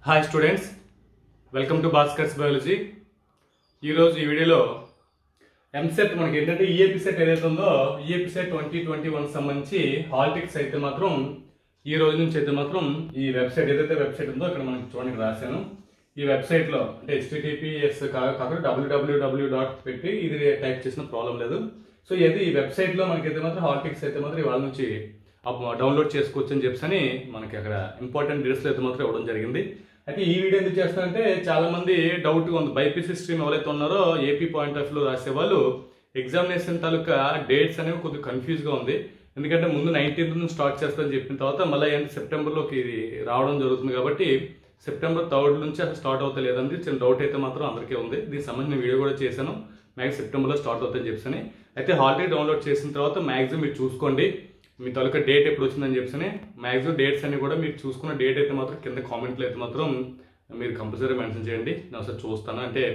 hi students welcome to Bhaskar's biology ఈరోజు ఈ వీడియోలో ఎంసెట్ మనకి ఏంటంటే ఈఏపీ సెట్ ఏదైతే ఉందో EAP set twenty twenty one సంబంధించి హాల్ టిక్స్ అయితే మాత్రం ఈ రోజు నుంచి అయితే మాత్రం ఈ వెబ్సైట్ ఏదైతే వెబ్సైట్ ఉందో ఇక్కడ మనకి చూడండి రాశాను ఈ వెబ్సైట్లో అంటే హెచ్టిటిపిఎస్ కాకుండా డబ్ల్యూడబ్ల్యూడబ్ల్యూ డాట్ పెట్టి ఇది టైప్ చేసిన ప్రాబ్లం లేదు సో ఇది ఈ వెబ్సైట్లో మనకి అయితే మాత్రం హాల్ టిక్స్ అయితే మాత్రం ఇవాళ నుంచి డౌన్లోడ్ చేసుకోవచ్చు అని చెప్పని మనకి అక్కడ ఇంపార్టెంట్ డీటెయిల్స్ అయితే మాత్రం ఇవ్వడం జరిగింది అయితే ఈ వీడియో ఎందుకు చేస్తానంటే చాలా మంది డౌట్ ఉంది బైపీసీ స్ట్రీమ్ ఎవరైతే ఉన్నారో ఏపీ పాయింట్ ఆఫ్ వ్యూ రాసే వాళ్ళు ఎగ్జామినేషన్ తాలూకా డేట్స్ అనేవి కొద్దిగా కన్ఫ్యూజ్ గా ఉంది ఎందుకంటే ముందు నైన్టీన్త్ నుంచి స్టార్ట్ చేస్తామని చెప్పిన తర్వాత మళ్ళీ ఏంటి సెప్టెంబర్లోకి ఇది రావడం జరుగుతుంది కాబట్టి సెప్టెంబర్ థర్డ్ నుంచి అసలు స్టార్ట్ అవుతా లేదండి చిన్న డౌట్ అయితే మాత్రం అందరికీ ఉంది దీనికి సంబంధించిన వీడియో కూడా చేశాను మ్యాక్స్ సెప్టెంబర్లో స్టార్ట్ అవుతుందని చెప్పని అయితే హాలిడే డౌన్లోడ్ చేసిన తర్వాత మ్యాక్సిమం మీరు చూసుకోండి మీ తాలూకా డేట్ ఎప్పుడు వచ్చిందని చెప్పని మ్యాక్సిమం డేట్స్ అన్ని కూడా మీరు చూసుకున్న డేట్ అయితే మాత్రం కింద కామెంట్లో అయితే మాత్రం మీరు కంపల్సరీ మెన్షన్ చేయండి నేను ఒకసారి చూస్తాను అంటే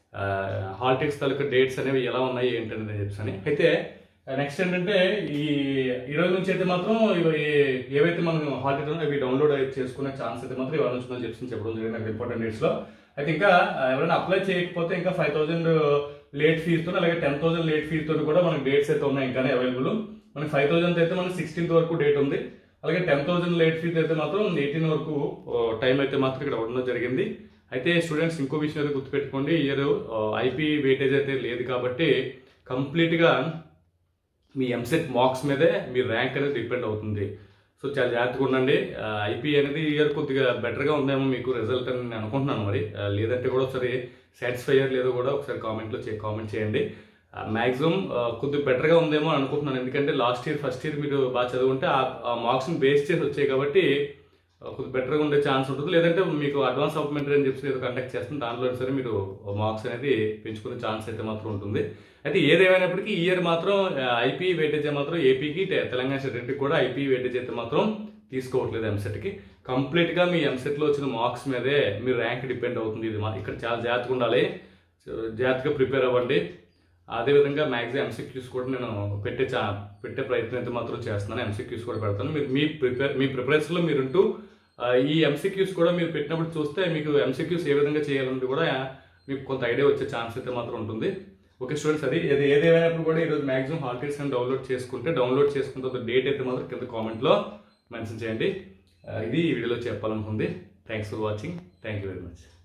హాల్ టిక్స్ తాలూకా డేట్స్ అనేవి ఎలా ఉన్నాయి ఏంటనేది చెప్పని అయితే నెక్స్ట్ ఏంటంటే ఈ ఈ రోజు నుంచి అయితే మాత్రం ఇవి ఏవైతే మనం హాల్ టిక్స్ అవి డౌన్లోడ్ చేసుకునే ఛాన్స్ అయితే మాత్రం ఇవాళ నుంచి ఉందని చెప్పి చెప్పడం జరిగింది నాకు ఇంపార్టెంట్ డేట్స్ లో అయితే ఇంకా ఎవరైనా అప్లై చేయకపోతే ఇంకా ఫైవ్ థౌసండ్ లేట్ ఫీజుతో అలాగే టెన్ థౌసండ్ లేట్ ఫీజుతో కూడా మనకి డేట్స్ అయితే ఉన్నాయి ఇంకానే అవైలబుల్ మనకి ఫైవ్ థౌసండ్ అయితే మనకి సిక్స్టీన్త్ వరకు డేట్ ఉంది అలాగే టెన్ థౌసండ్ లేట్ ఫీజు అయితే మాత్రం ఎయిటీన్ వరకు టైం అయితే మాత్రం ఇక్కడ ఉండడం జరిగింది అయితే స్టూడెంట్స్ ఇంకో విషయం అయితే గుర్తుపెట్టుకోండి ఇయర్ ఐపీ వెయిటేజ్ అయితే లేదు కాబట్టి కంప్లీట్గా మీ ఎంసెట్ మార్క్స్ మీదే మీ ర్యాంక్ అనేది డిపెండ్ అవుతుంది సో చాలా జాగ్రత్తగా ఉండండి ఐపీ అనేది ఇయర్ కొద్దిగా బెటర్గా ఉందేమో మీకు రిజల్ట్ అని నేను అనుకుంటున్నాను మరి ఆ, లేదంటే కూడా ఒకసారి సాటిస్ఫై లేదో కూడా ఒకసారి కామెంట్లో చే కామెంట్ చేయండి మ్యాక్సిమం కొద్దిగా బెటర్గా ఉందేమో అని అనుకుంటున్నాను ఎందుకంటే లాస్ట్ ఇయర్ ఫస్ట్ ఇయర్ మీరు బాగా చదువుకుంటే ఆ మార్క్స్ని బేస్ చేసి వచ్చాయి కాబట్టి ఆ, కొద్దిగా బెటర్గా ఉండే ఛాన్స్ ఉంటుంది లేదంటే మీకు అడ్వాన్స్ సప్లిమెంటరీ అని చెప్పి ఏదో కండక్ట్ చేస్తుంది దాంట్లో సరే మీరు మార్క్స్ అనేది పెంచుకునే ఛాన్స్ అయితే మాత్రం ఉంటుంది అయితే ఏదేమైనప్పటికీ ఈ ఇయర్ మాత్రం ఐపీ వెయిటేజ్ మాత్రం ఏపీకి తెలంగాణ స్టేట్కి కూడా ఐపీ వెయిటేజ్ అయితే మాత్రం తీసుకోవట్లేదు ఎంసెట్కి కంప్లీట్గా మీ ఎంసెట్లో వచ్చిన మార్క్స్ మీదే మీ ర్యాంక్ డిపెండ్ అవుతుంది ఇది మా- ఇక్కడ చాలా జాగ్రత్తగా ఉండాలి సో జాగ్రత్తగా ప్రిపేర్ అవ్వండి అదేవిధంగా మ్యాక్సిమం ఎంసీక్యూస్ కూడా నేను పెట్టే చా పెట్టే ప్రయత్నం అయితే మాత్రం చేస్తున్నాను ఎంసీక్యూస్ కూడా పెడతాను మీరు మీ ప్రిపేర్ మీ ప్రిపరేషన్లో మీరుంటూ ఆ, ఈ ఎంసీక్యూస్ కూడా మీరు పెట్టినప్పుడు చూస్తే మీకు ఎంసీక్యూస్ ఏ విధంగా చేయాలని కూడా మీకు కొంత ఐడియా వచ్చే ఛాన్స్ అయితే మాత్రం ఉంటుంది ఓకే స్టూడెంట్స్ అది ఏది ఏదేమైనప్పుడు కూడా ఈరోజు మాక్సిమం హాల్ టిక్స్ అని డౌన్లోడ్ చేసుకుంటే డౌన్లోడ్ చేసుకున్న తర్వాత డేట్ అయితే మాత్రం కింద కామెంట్లో మెన్షన్ చేయండి ఆ, ఇది ఈ వీడియోలో చెప్పాలనుకుంది thanks for watching thank you very much